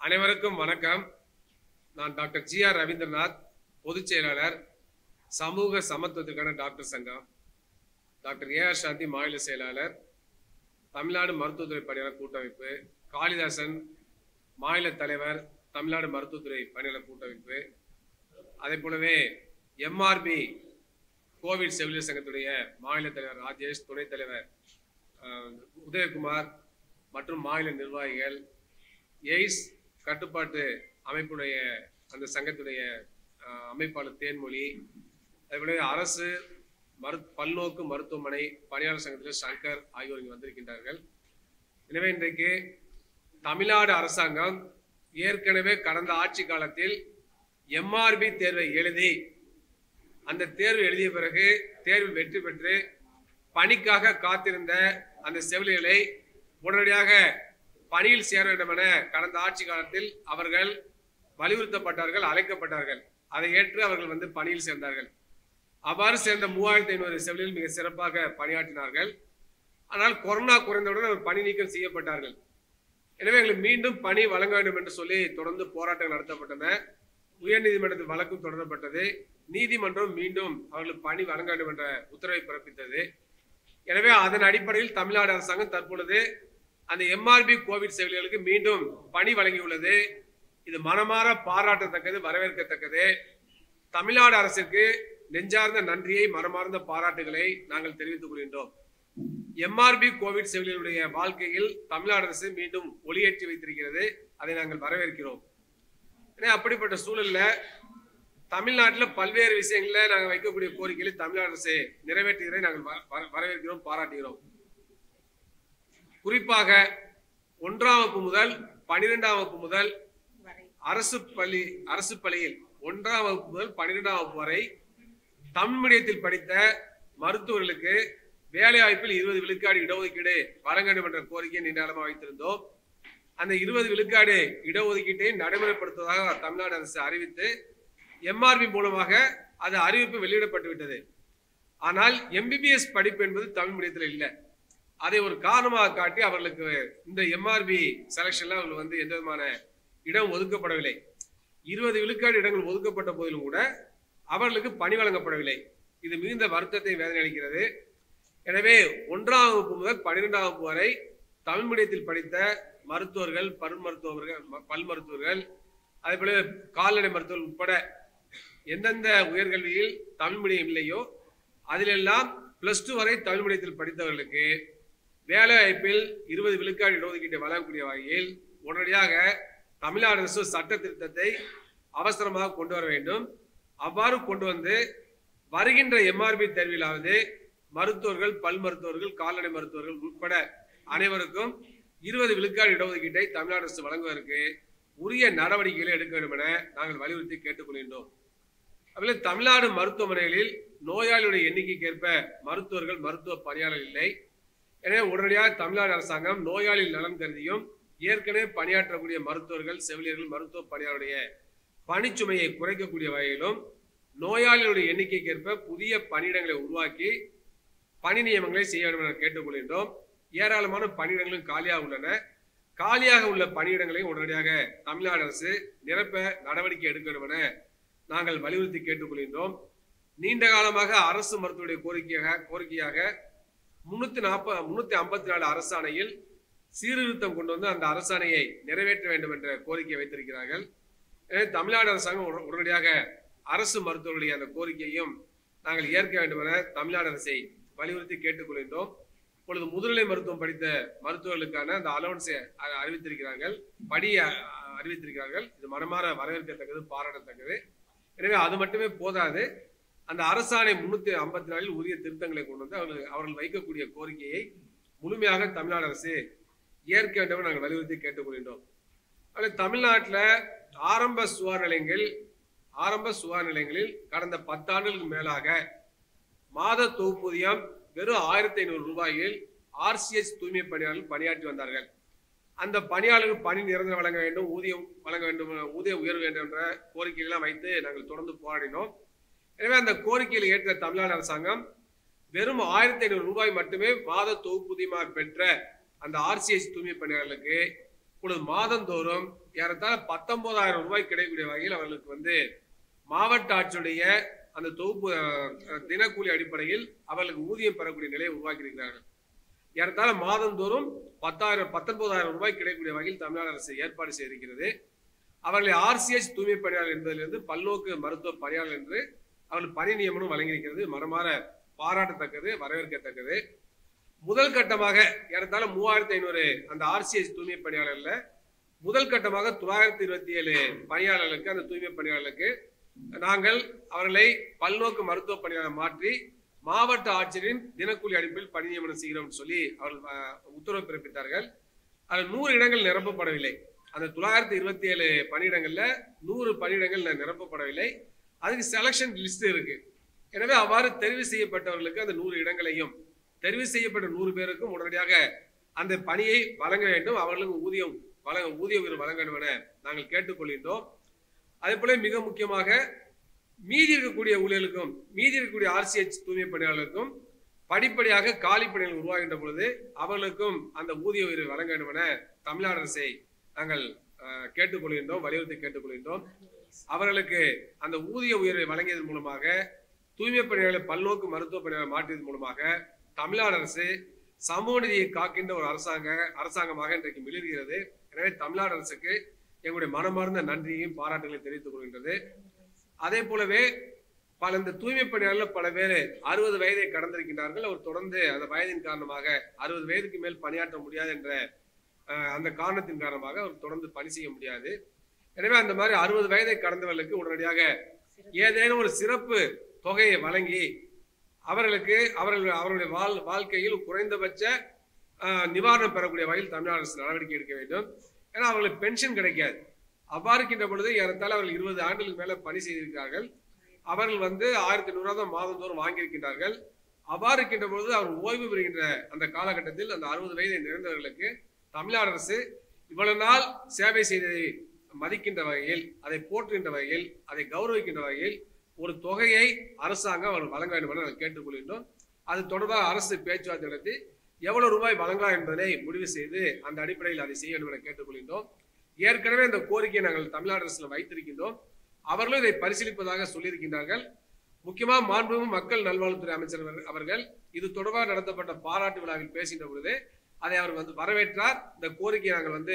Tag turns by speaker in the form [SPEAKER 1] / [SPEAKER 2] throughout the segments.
[SPEAKER 1] அனைவருக்கும் வணக்கம் நான் டாக்டர் ஜி ஆர் ரவீந்திரநாத் பொதுச் செயலாளர் சமூக சமத்துவத்திற்கான டாக்டர் சங்கம் டாக்டர் ஏ ஆர் சாந்தி மாநில செயலாளர் தமிழ்நாடு மருத்துவத்துறை பணியாளர் கூட்டமைப்பு காளிதாசன் மாநில தலைவர் தமிழ்நாடு மருத்துவத்துறை பணியாளர் கூட்டமைப்பு அதே போலவே எம்ஆர்பி கோவிட் செவிலியர் சங்கத்துடைய மாநில தலைவர் ராஜேஷ் துணைத் தலைவர் அஹ், உதயகுமார் மற்றும் மாநில நிர்வாகிகள் எய்ஸ் கட்டுப்பாட்டு அமைப்புடைய அந்த சங்கத்துடைய அஹ், அமைப்பாளர் தேன்மொழி அதுபோல அரசு மரு பல்நோக்கு மருத்துவமனை பணியாளர் சங்கத்தில் சங்கர் ஆகியோர் இங்கு வந்திருக்கின்றார்கள் எனவே இன்றைக்கு தமிழ்நாடு அரசாங்கம் ஏற்கனவே கடந்த ஆட்சி காலத்தில் எம்ஆர்பி தேர்வை எழுதி அந்த தேர்வு எழுதிய பிறகு தேர்வில் வெற்றி பெற்று பணிக்காக காத்திருந்த அந்த செவிலியர்களை உடனடியாக பணியில் சேர வேண்டும் என கடந்த ஆட்சி காலத்தில் அவர்கள் வலியுறுத்தப்பட்டார்கள் அழைக்கப்பட்டார்கள் அதை ஏற்று அவர்கள் வந்து பணியில் சேர்ந்தார்கள் அவ்வாறு சேர்ந்த மூவாயிரத்தி ஐநூறு செவிலியர்கள் மிக சிறப்பாக பணியாற்றினார்கள் ஆனால் கொரோனா குறைந்தவுடன் அவர் பணி நீக்கம் செய்யப்பட்டார்கள் எனவே எங்களுக்கு மீண்டும் பணி வழங்க வேண்டும் என்று சொல்லி தொடர்ந்து போராட்டங்கள் நடத்தப்பட்டன உயர்நீதிமன்றத்தில் வழக்கும் தொடரப்பட்டது நீதிமன்றம் மீண்டும் அவர்களுக்கு பணி வழங்க வேண்டும் என்ற உத்தரவை பிறப்பித்தது எனவே அதன் அடிப்படையில் தமிழ்நாடு அரசாங்கம் தற்பொழுது அந்த எம்ஆர்பி கோவிட் செவிலியர்களுக்கு மீண்டும் பணி வழங்கியுள்ளது இது மனமாற பாராட்டத்தக்கது வரவேற்கத்தக்கது தமிழ்நாடு அரசிற்கு நெஞ்சார்ந்த நன்றியை மனமார்ந்த பாராட்டுகளை நாங்கள் தெரிவித்துக் கொள்கின்றோம் எம்ஆர்பி கோவிட் செவிலியருடைய வாழ்க்கையில் தமிழ்நாடு அரசு மீண்டும் ஒளியேற்றி வைத்திருக்கிறது அதை நாங்கள் வரவேற்கிறோம் ஏன்னா அப்படிப்பட்ட சூழல்ல தமிழ்நாட்டில் பல்வேறு விஷயங்கள்ல நாங்கள் வைக்கக்கூடிய கோரிக்கைகளை தமிழ்நாடு அரசு நிறைவேற்றுகிறதை நாங்கள் வ- வ- வரவேற்கிறோம் பாராட்டுகிறோம் குறிப்பாக ஒன்றாம் வகுப்பு முதல் பனிரெண்டாம் வகுப்பு முதல் அரசு பள்ளி அரசு பள்ளியில் ஒன்றாம் வகுப்பு முதல் பன்னிரெண்டாம் வகுப்பு வரை தமிழ் மீடியத்தில் படித்த மருத்துவர்களுக்கு வேலை வாய்ப்பில் இருபது விழுக்காடு இடஒதுக்கீடு வழங்க வேண்டும் என்ற கோரிக்கையை நீண்ட காலமாக வைத்திருந்தோம் அந்த இருபது விழுக்காடு இடஒதுக்கீட்டை நடைமுறைப்படுத்துவதாக தமிழ்நாடு அரசு அறிவித்து எம்ஆர்பி மூலமாக அது அறிவிப்பு வெளியிடப்பட்டு விட்டது ஆனால் எம்பிபிஎஸ் படிப்பு என்பது தமிழ் மீடியத்தில் இல்லை அதை ஒரு காரணமாக காட்டி அவர்களுக்கு இந்த எம்ஆர்பி செலெக்ஷன்ல அவர்கள் வந்து எந்த விதமான இடம் ஒதுக்கப்படவில்லை இருபது விழுக்காடு இடங்கள் ஒதுக்கப்பட்ட போதிலும் கூட அவர்களுக்கு பணி வழங்கப்படவில்லை இது மிகுந்த வருத்தத்தை வேதனை அளிக்கிறது எனவே ஒன்றாம் வகுப்பு முதல் பன்னிரெண்டாம் வகுப்பு வரை தமிழ் மீடியத்தில் படித்த மருத்துவர்கள் பல் மருத்துவர்கள் ம- பல் மருத்துவர்கள் அதே போல கால்நடை மருத்துவர்கள் உட்பட எந்தெந்த உயர்கல்வியில் தமிழ் மீடியம் இல்லையோ அதிலெல்லாம் பிளஸ் டூ வரை தமிழ் மீடியத்தில் படித்தவர்களுக்கு வேலை வாய்ப்பில் இருபது விழுக்காடு இடஒதுக்கீட்டை வழங்கக்கூடிய வகையில் உடனடியாக தமிழ்நாடு அரசு சட்ட திருத்தத்தை அவசரமாக கொண்டு வர வேண்டும் அவ்வாறு கொண்டு வந்து வருகின்ற எம்ஆர்பி தேர்விலாவது மருத்துவர்கள் பல் மருத்துவர்கள் கால்நடை மருத்துவர்கள் உட்பட அனைவருக்கும் இருபது விழுக்காடு இடஒதுக்கீட்டை தமிழ்நாடு அரசு வழங்குவதற்கு உரிய நடவடிக்கைகளை எடுக்க வேண்டும் என நாங்கள் வலியுறுத்தி கேட்டுக்கொள்கின்றோம் அதுபோல தமிழ்நாடு மருத்துவமனைகளில் நோயாளியுடைய எண்ணிக்கைக்கு ஏற்ப மருத்துவர்கள் மருத்துவ பணியாளர் இல்லை எனவே உடனடியாக தமிழ்நாடு அரசாங்கம் நோயாளி நலன் கருதியும் ஏற்கனவே பணியாற்றக்கூடிய மருத்துவர்கள் செவிலியர்கள் மருத்துவ பணியாளருடைய பணிச்சுமையை குறைக்கக்கூடிய வகையிலும் நோயாளிகளுடைய எண்ணிக்கைக்கு ஏற்ப புதிய பணியிடங்களை உருவாக்கி பணி நியமனங்களை செய்ய வேண்டும் என கேட்டுக்கொள்கின்றோம் ஏராளமான பணியிடங்களும் காலியாக உள்ளன காலியாக உள்ள பணியிடங்களையும் உடனடியாக தமிழ்நாடு அரசு நிரப்ப நடவடிக்கை எடுக்க வேண்டும் என நாங்கள் வலியுறுத்தி கேட்டுக்கொள்கின்றோம் நீண்ட காலமாக அரசு மருத்துவருடைய கோரிக்கையாக கோரிக்கையாக முன்னூத்தி நாற்பது முன்னூத்தி ஐம்பத்தி நாலு அரசாணையில் சீர்திருத்தம் கொண்டு வந்து அந்த அரசாணையை நிறைவேற்ற வேண்டும் என்ற கோரிக்கை வைத்திருக்கிறார்கள் எனவே தமிழ்நாடு அரசாங்கம் உட- உடனடியாக அரசு மருத்துவர்களுடைய அந்த கோரிக்கையையும் நாங்கள் ஏற்க வேண்டும் என தமிழ்நாடு அரசை வலியுறுத்தி கேட்டுக்கொள்கின்றோம் இப்பொழுது முதுநிலை மருத்துவம் படித்த மருத்துவர்களுக்கான அந்த அலவன்ஸை அறிவித்திருக்கிறார்கள் படி அ- அறிவித்திருக்கிறார்கள் இது மனமாற வரவேற்கத்தக்கது பாராட்டத்தக்கது எனவே அது மட்டுமே போதாது அந்த அரசாணை முன்னூத்தி ஐம்பத்தி நாலில் உரிய திருத்தங்களை கொண்டு வந்து அவர்கள் அவர்கள் வைக்கக்கூடிய கோரிக்கையை முழுமையாக தமிழ்நாடு அரசு ஏற்க வேண்டும் என நாங்கள் வலியுறுத்தி கேட்டுக்கொள்கின்றோம் அதில் தமிழ்நாட்டில் ஆரம்ப சுகாதார நிலையங்கள் ஆரம்ப சுகாதார நிலையங்களில் கடந்த பத்தாண்டுகளுக்கு மேலாக மாத தொகுப்பூதியம் வெறும் ஆயிரத்தி ஐநூறு ரூபாயில் ஆர்சிஎஸ் தூய்மை பணியாளர்கள் பணியாற்றி வந்தார்கள் அந்த பணியாளர்கள் பணி நிரந்தரம் வழங்க வேண்டும் ஊதியம் வழங்க வேண்டும் ஊதிய உயர்வு வேண்டும் என்ற கோரிக்கைகள்லாம் வைத்து நாங்கள் தொடர்ந்து போராடினோம் எனவே அந்த கோரிக்கையில் ஏற்ற தமிழ்நாடு அரசாங்கம் வெறும் ஆயிரத்தி ஐநூறு ரூபாய் மட்டுமே மாத தொகுப்பூதியமாக பெற்ற அந்த ஆர்சிஎஸ் தூய்மை பணியாளர்களுக்கு இப்பொழுது மாதந்தோறும் ஏறத்தாழ பத்தொன்பதாயிரம் ரூபாய் கிடைக்கக்கூடிய வகையில் அவர்களுக்கு வந்து மாவட்ட ஆட்சியுடைய அந்த தொகுப்பு அஹ், தினக்கூலி அடிப்படையில் அவர்களுக்கு ஊதியம் பெறக்கூடிய நிலையை உருவாக்கி இருக்கிறார்கள் ஏறத்தாழ மாதந்தோறும் பத்தாயிரம் பத்தொன்பதாயிரம் ரூபாய் கிடைக்கக்கூடிய வகையில் தமிழ்நாடு அரசு ஏற்பாடு செய்திருக்கிறது அவர்களை ஆர்சிஎஸ் தூய்மை பணியாளர் என்பதிலிருந்து பல்நோக்கு மருத்துவ பணியாளர் என்று அவர்கள் பணி நியமனம் வழங்கியிருக்கிறது மனமாற பாராட்டத்தக்கது வரவேற்கத்தக்கது முதல் கட்டமாக ஏறத்தாழ மூவாயிரத்தி ஐநூறு அந்த ஆர்சிஎஸ் தூய்மை பணியாளர்ல முதல் கட்டமாக தொள்ளாயிரத்தி இருபத்தி ஏழு பணியாளர்களுக்கு அந்த தூய்மை பணியாளர்களுக்கு நாங்கள் அவர்களை பல்நோக்கு மருத்துவ பணியாளர் மாற்றி மாவட்ட ஆட்சியரின் தினக்கூலி அடிப்பில் பணி நியமனம் செய்கிறோம் என்று சொல்லி அவர்கள் அஹ், உத்தரவு பிறப்பித்தார்கள் அதில் நூறு இடங்கள் நிரப்பப்படவில்லை அந்த தொள்ளாயிரத்தி இருபத்தி ஏழு பணியிடங்கள்ல நூறு பணியிடங்கள் நிரப்பப்படவில்லை அதுக்கு செலக்ஷன் லிஸ்ட் இருக்கு எனவே அவ்வாறு தெரிவு செய்யப்பட்டவர்களுக்கு அந்த நூறு இடங்களையும் தெரிவு செய்யப்பட்ட நூறு பேருக்கும் உடனடியாக அந்த பணியை வழங்க வேண்டும் அவர்களுக்கு ஊதியம் வழங்க ஊதிய உயர்வு வழங்க வேண்டும் என நாங்கள் கேட்டுக்கொள்கின்றோம் அதே போல மிக முக்கியமாக மீதி இருக்கக்கூடிய ஊழியர்களுக்கும் மீதி இருக்கக்கூடிய ஆர்சிஎச் தூய்மை பணியாளர்களுக்கும் படிப்படியாக காலி பணிகள் உருவாகின்ற பொழுது அவர்களுக்கும் அந்த ஊதிய உயர்வு வழங்க வேண்டும் என தமிழ்நாடு அரசை நாங்கள் அஹ், கேட்டுக்கொள்கின்றோம் வலியுறுத்தி கேட்டுக்கொள்கின்றோம் அவர்களுக்கு அந்த ஊதிய உயர்வை வழங்கியதன் மூலமாக தூய்மை பணியாளர்களை பல்நோக்கு மருத்துவ பணியாளர் மாற்றியதன் மூலமாக தமிழ்நாடு அரசு சமூக நீதியை காக்கின்ற ஒரு அரசாங்க அரசாங்கமாக இன்றைக்கு மிளிர்கிறது எனவே தமிழ்நாடு அரசுக்கு எங்களுடைய மனமார்ந்த நன்றியையும் பாராட்டுகளையும் தெரிவித்துக் கொள்கின்றது அதே போலவே பல இந்த தூய்மை பணியாளர்கள் பல பேர் அறுபது வயதை கடந்திருக்கின்றார்கள் அவர் தொடர்ந்து அந்த வயதின் காரணமாக அறுபது வயதுக்கு மேல் பணியாற்ற முடியாது என்ற அஹ், அந்த காரணத்தின் காரணமாக அவர் தொடர்ந்து பணி செய்ய முடியாது எனவே அந்த மாதிரி அறுபது வயதை கடந்தவர்களுக்கு உடனடியாக ஏதேனும் ஒரு சிறப்பு தொகையை வழங்கி அவர்களுக்கு அவர்கள் அவர்களுடைய வாழ் வாழ்க்கையில் குறைந்தபட்ச அஹ், நிவாரணம் பெறக்கூடிய வகையில் தமிழ்நாடு அரசு நடவடிக்கை எடுக்க வேண்டும் ஏன்னா அவர்களுக்கு பென்ஷன் கிடைக்காது அவ்வாறு இருக்கின்ற பொழுது ஏறத்தாழ அவர்கள் இருபது ஆண்டுகளுக்கு மேல பணி செய்திருக்கிறார்கள் அவர்கள் வந்து ஆயிரத்தி நூறு தான் மாதந்தோறும் வாங்கியிருக்கின்றார்கள் அவ்வாறு இருக்கின்ற பொழுது அவர் ஓய்வு பெறுகின்ற அந்த காலகட்டத்தில் அந்த அறுபது வயதை நிறைந்தவர்களுக்கு தமிழ்நாடு அரசு இவ்வளவு நாள் சேவை செய்ததை மதிக்கின்ற வகையில் அதை போற்றுகின்ற வகையில் அதை கௌரவிக்கின்ற வகையில் ஒரு தொகையை அரசாங்கம் அவர்கள் வழங்க வேண்டும் என நாங்கள் கேட்டுக்கொள்கின்றோம் அது தொடர்பாக அரசு பேச்சுவார்த்தை நடத்தி எவ்வளவு ரூபாய் வழங்கலாம் என்பதை முடிவு செய்து அந்த அடிப்படையில் அதை செய்ய வேண்டும் என கேட்டுக்கொள்கின்றோம் ஏற்கனவே இந்த கோரிக்கையை நாங்கள் தமிழ்நாடு அரசில் வைத்திருக்கின்றோம் அவர்களும் இதை பரிசீலிப்பதாக சொல்லியிருக்கின்றார்கள் முக்கியமா மாண்புமிகு மக்கள் நல்வாழ்வுத்துறை அமைச்சர் அவர்- அவர்கள் இது தொடர்பாக நடத்தப்பட்ட பாராட்டு விழாவில் பேசுகின்ற பொழுது அதை அவர் வந்து வரவேற்றார் இந்த கோரிக்கையை நாங்கள் வந்து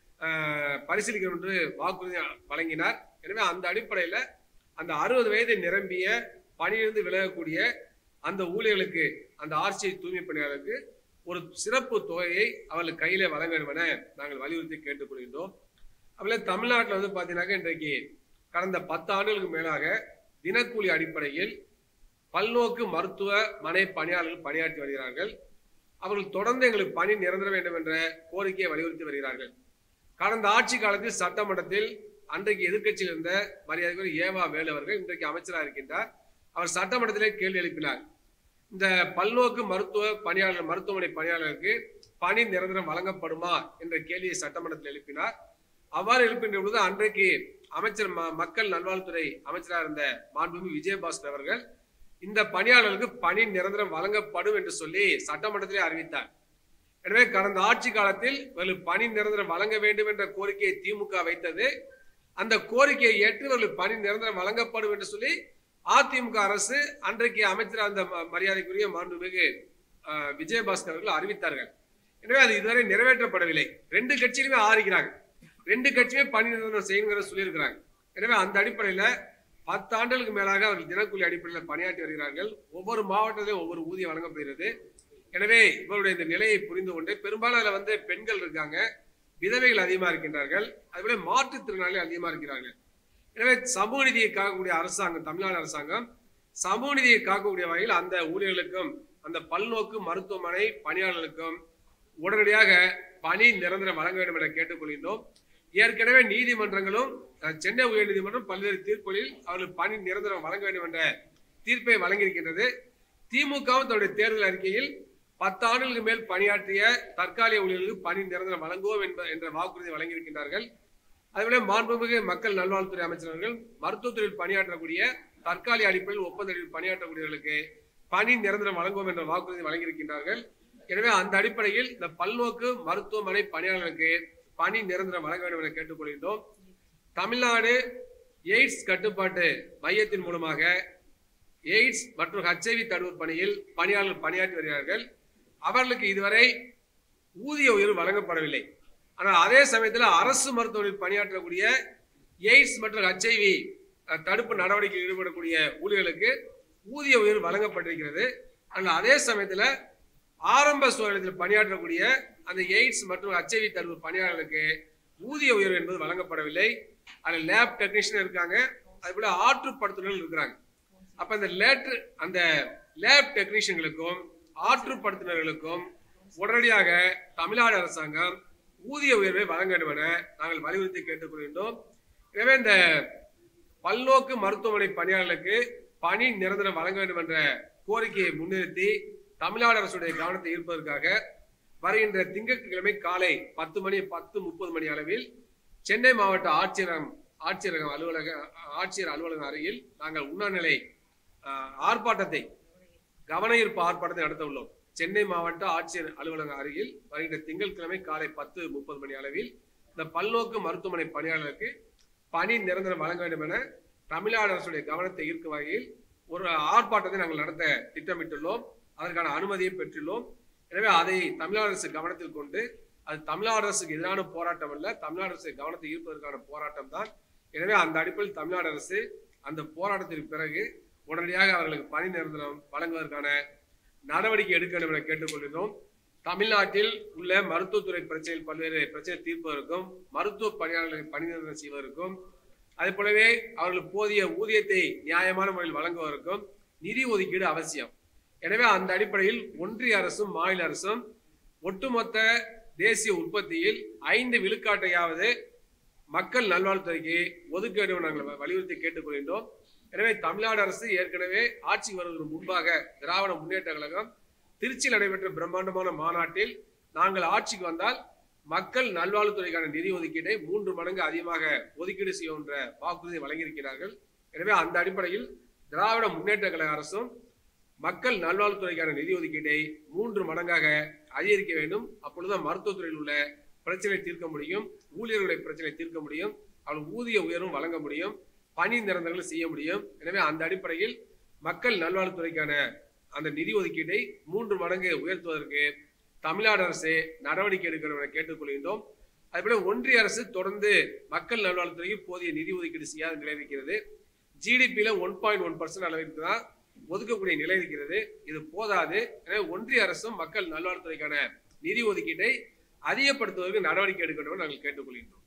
[SPEAKER 1] அஹ், பரிசீலிக்கிறோம் என்று வாக்குறுதி வழங்கினார் எனவே அந்த அடிப்படையில் அந்த அறுபது வயதை நிரம்பிய பணியிலிருந்து விலகக்கூடிய அந்த ஊழியர்களுக்கு அந்த ஆர்சிஐ தூய்மை பணியாளருக்கு ஒரு சிறப்பு தொகையை அவர்களுக்கு கையில வழங்க வேண்டும் என நாங்கள் வலியுறுத்தி கேட்டுக்கொள்கின்றோம் அதுல தமிழ்நாட்டில் வந்து பார்த்தீங்கன்னாக்க இன்றைக்கு கடந்த பத்து ஆண்டுகளுக்கு மேலாக தினக்கூலி அடிப்படையில் பல்நோக்கு மருத்துவ மனை பணியாளர்கள் பணியாற்றி வருகிறார்கள் அவர்கள் தொடர்ந்து எங்களுக்கு பணி நிரந்தர வேண்டும் என்ற கோரிக்கையை வலியுறுத்தி வருகிறார்கள் கடந்த ஆட்சி காலத்தில் சட்டமன்றத்தில் அன்றைக்கு எதிர்க்கட்சியில் இருந்த மரியாதைக்குரிய ஏவா வேலு அவர்கள் இன்றைக்கு அமைச்சராக இருக்கின்றார் அவர் சட்டமன்றத்திலே கேள்வி எழுப்பினார் இந்த பல்நோக்கு மருத்துவ பணியாளர் மருத்துவமனை பணியாளருக்கு பணி நிரந்தரம் வழங்கப்படுமா என்ற கேள்வியை சட்டமன்றத்தில் எழுப்பினார் அவ்வாறு எழுப்பின்ற பொழுது அன்றைக்கு அமைச்சர் ம- மக்கள் நல்வாழ்வுத்துறை அமைச்சராக இருந்த மாண்புமிகு விஜயபாஸ்கர் அவர்கள் இந்த பணியாளர்களுக்கு பணி நிரந்தரம் வழங்கப்படும் என்று சொல்லி சட்டமன்றத்திலே அறிவித்தார் எனவே கடந்த ஆட்சி காலத்தில் இவர்களுக்கு பணி நிரந்தரம் வழங்க வேண்டும் என்ற கோரிக்கையை திமுக வைத்தது அந்த கோரிக்கையை ஏற்று இவர்களுக்கு பணி நிரந்தரம் வழங்கப்படும் என்று சொல்லி அதிமுக அரசு அன்றைக்கு அமைச்சர் அந்த ம- மரியாதைக்குரிய மாண்புமிகு அஹ், விஜயபாஸ்கர் அவர்கள் அறிவித்தார்கள் எனவே அது இதுவரை நிறைவேற்றப்படவில்லை ரெண்டு கட்சியிலுமே ஆதரிக்கிறாங்க ரெண்டு கட்சியுமே பணி நிரந்தரம் செய்யுங்கிறத சொல்லியிருக்கிறாங்க எனவே அந்த அடிப்படையில பத்து ஆண்டுகளுக்கு மேலாக அவர்கள் தினக்கூலி அடிப்படையில் பணியாற்றி வருகிறார்கள் ஒவ்வொரு மாவட்டத்திலும் ஒவ்வொரு ஊதியம் வழங்கப்படுகிறது எனவே இவருடைய இந்த நிலையை புரிந்து கொண்டு பெரும்பாலும் அதுல வந்து பெண்கள் இருக்காங்க விதவைகள் அதிகமா இருக்கின்றார்கள் அதுபோல மாற்றுத்திறனாளிகள் அதிகமா இருக்கிறார்கள் எனவே சமூக நீதியை காக்கக்கூடிய அரசாங்கம் தமிழ்நாடு அரசாங்கம் சமூக நீதியை காக்கக்கூடிய வகையில் அந்த ஊழியர்களுக்கும் அந்த பல்நோக்கு மருத்துவமனை பணியாளர்களுக்கும் உடனடியாக பணி நிரந்தரம் வழங்க வேண்டும் என கேட்டுக்கொள்கின்றோம் ஏற்கனவே நீதிமன்றங்களும் அஹ், சென்னை உயர்நீதிமன்றம் பல்வேறு தீர்ப்புகளில் அவர்களுக்கு பணி நிரந்தரம் வழங்க வேண்டும் என்ற தீர்ப்பை வழங்கியிருக்கின்றது திமுகவும் தன்னுடைய தேர்தல் அறிக்கையில் பத்து ஆண்டுகளுக்கு மேல் பணியாற்றிய தற்காலிக ஊழியர்களுக்கு பணி நிரந்தரம் வழங்குவோம் என்ப என்ற வாக்குறுதி வழங்கியிருக்கின்றார்கள் அதுபோல மாண்புமிகு மக்கள் நல்வாழ்வுத்துறை அமைச்சர்கள் மருத்துவத்துறையில் பணியாற்றக்கூடிய தற்காலிக அடிப்படையில் ஒப்பந்த அடிப்படையில் பணியாற்றக்கூடியவர்களுக்கு பணி நிரந்தரம் வழங்குவோம் என்ற வாக்குறுதி வழங்கியிருக்கின்றார்கள் எனவே அந்த அடிப்படையில் இந்த பல்நோக்கு மருத்துவமனை பணியாளர்களுக்கு பணி நிரந்தரம் வழங்க வேண்டும் என கேட்டுக்கொள்கின்றோம் தமிழ்நாடு எய்ட்ஸ் கட்டுப்பாட்டு மையத்தின் மூலமாக எய்ட்ஸ் மற்றும் ஹெச்ஐவி தடுப்பு பணியில் பணியாளர்கள் பணியாற்றி வருகிறார்கள் அவர்களுக்கு இதுவரை ஊதிய உயர்வு வழங்கப்படவில்லை ஆனால் அதே சமயத்தில் அரசு மருத்துவமனையில் பணியாற்றக்கூடிய எய்ட்ஸ் மற்றும் ஹெச்ஐவி தடுப்பு நடவடிக்கையில் ஈடுபடக்கூடிய ஊழியர்களுக்கு ஊதிய உயர்வு வழங்கப்பட்டிருக்கிறது ஆனால் அதே சமயத்தில் ஆரம்ப சுகாதாரத்தில் பணியாற்றக்கூடிய அந்த எய்ட்ஸ் மற்றும் ஹெச்ஐவி தடுப்பு பணியாளர்களுக்கு ஊதிய உயர்வு என்பது வழங்கப்படவில்லை அதில் லேப் டெக்னீஷியன் இருக்காங்க அதுபோல ஆற்றுப்படுத்துனர்கள் இருக்கிறாங்க அப்ப அந்த லேட்ரு அந்த லேப் டெக்னீஷியன்களுக்கும் ஆற்றுப்படுத்தினர்களுக்கும் உடனடியாக தமிழ்நாடு அரசாங்கம் ஊதிய உயர்வை வழங்க வேண்டும் என நாங்கள் வலியுறுத்தி கேட்டுக்கொள்கின்றோம் எனவே இந்த பல்நோக்கு மருத்துவமனை பணியாளர்களுக்கு பணி நிரந்தரம் வழங்க வேண்டும் என்ற கோரிக்கையை முன்னிறுத்தி தமிழ்நாடு அரசுடைய கவனத்தை ஈர்ப்பதற்காக வருகின்ற திங்கட்கிழமை காலை பத்து மணி பத்து முப்பது மணி அளவில் சென்னை மாவட்ட ஆட்சியரகம் ஆட்சியரகம் அலுவலக ஆட்சியர் அலுவலகம் அருகில் நாங்கள் உண்ணாநிலை ஆஹ், ஆர்ப்பாட்டத்தை கவன ஈர்ப்பு ஆர்ப்பாட்டத்தை நடத்த உள்ளோம் சென்னை மாவட்ட ஆட்சியர் அலுவலகம் அருகில் வருகின்ற திங்கட்கிழமை காலை பத்து முப்பது மணி அளவில் இந்த பல்நோக்கு மருத்துவமனை பணியாளருக்கு பணி நிரந்தரம் வழங்க வேண்டும் என தமிழ்நாடு அரசுடைய கவனத்தை ஈர்க்கும் வகையில் ஒரு ஆர்ப்பாட்டத்தை நாங்கள் நடத்த திட்டமிட்டுள்ளோம் அதற்கான அனுமதியை பெற்றுள்ளோம் எனவே அதை தமிழ்நாடு அரசு கவனத்தில் கொண்டு அது தமிழ்நாடு அரசுக்கு எதிரான போராட்டம் அல்ல தமிழ்நாடு அரசு கவனத்தை ஈர்ப்பதற்கான போராட்டம் தான் எனவே அந்த அடிப்படையில் தமிழ்நாடு அரசு அந்த போராட்டத்திற்கு பிறகு உடனடியாக அவர்களுக்கு பணி நிரந்தரம் வழங்குவதற்கான நடவடிக்கை எடுக்க வேண்டும் என கேட்டுக்கொள்கிறோம் தமிழ்நாட்டில் உள்ள மருத்துவத்துறை பிரச்சனையில் பல்வேறு பிரச்சனை தீர்ப்பதற்கும் மருத்துவ பணியாளர்களை பணி நிரந்தரம் செய்வதற்கும் அதே போலவே அவர்களுக்கு போதிய ஊதியத்தை நியாயமான முறையில் வழங்குவதற்கும் நிதி ஒதுக்கீடு அவசியம் எனவே அந்த அடிப்படையில் ஒன்றிய அரசும் மாநில அரசும் ஒட்டுமொத்த தேசிய உற்பத்தியில் ஐந்து விழுக்காட்டையாவது மக்கள் நல்வாழ்வுத்துறைக்கு ஒதுக்க வேண்டும் என நாங்கள் வலியுறுத்தி கேட்டுக்கொள்கின்றோம் எனவே தமிழ்நாடு அரசு ஏற்கனவே ஆட்சிக்கு வருவதற்கு முன்பாக திராவிட முன்னேற்ற கழகம் திருச்சியில் நடைபெற்ற பிரம்மாண்டமான மாநாட்டில் நாங்கள் ஆட்சிக்கு வந்தால் மக்கள் நல்வாழ்வுத்துறைக்கான நிதி ஒதுக்கீட்டை மூன்று மடங்கு அதிகமாக ஒதுக்கீடு செய்யும் என்ற வாக்குறுதியை வழங்கியிருக்கிறார்கள் எனவே அந்த அடிப்படையில் திராவிட முன்னேற்ற கழக அரசும் மக்கள் நல்வாழ்வுத்துறைக்கான நிதி ஒதுக்கீட்டை மூன்று மடங்காக அதிகரிக்க வேண்டும் அப்பொழுதுதான் மருத்துவத்துறையில் உள்ள பிரச்சனை தீர்க்க முடியும் ஊழியர்களுடைய பிரச்சனை தீர்க்க முடியும் அவர்கள் ஊதிய உயர்வும் வழங்க முடியும் பணி நிரந்தரங்கள் செய்ய முடியும் எனவே அந்த அடிப்படையில் மக்கள் நல்வாழ்வுத்துறைக்கான அந்த நிதி ஒதுக்கீட்டை மூன்று மடங்கு உயர்த்துவதற்கு தமிழ்நாடு அரசு நடவடிக்கை எடுக்க வேண்டும் என கேட்டுக்கொள்கின்றோம் அதுபோல ஒன்றிய அரசு தொடர்ந்து மக்கள் நல்வாழ்வுத்துறைக்கு போதிய நிதி ஒதுக்கீடு செய்யாத நிலை இருக்கிறது ஜிடிபியில ஒன் பாயிண்ட் ஒன் பர்சன்ட் அளவிற்கு தான் ஒதுக்கக்கூடிய நிலை இருக்கிறது இது போதாது எனவே ஒன்றிய அரசும் மக்கள் நல்வாழ்வுத்துறைக்கான நிதி ஒதுக்கீட்டை அதிகப்படுத்துவதற்கு நடவடிக்கை எடுக்க வேண்டும் என நாங்கள் கேட்டுக்கொள்கின்றோம்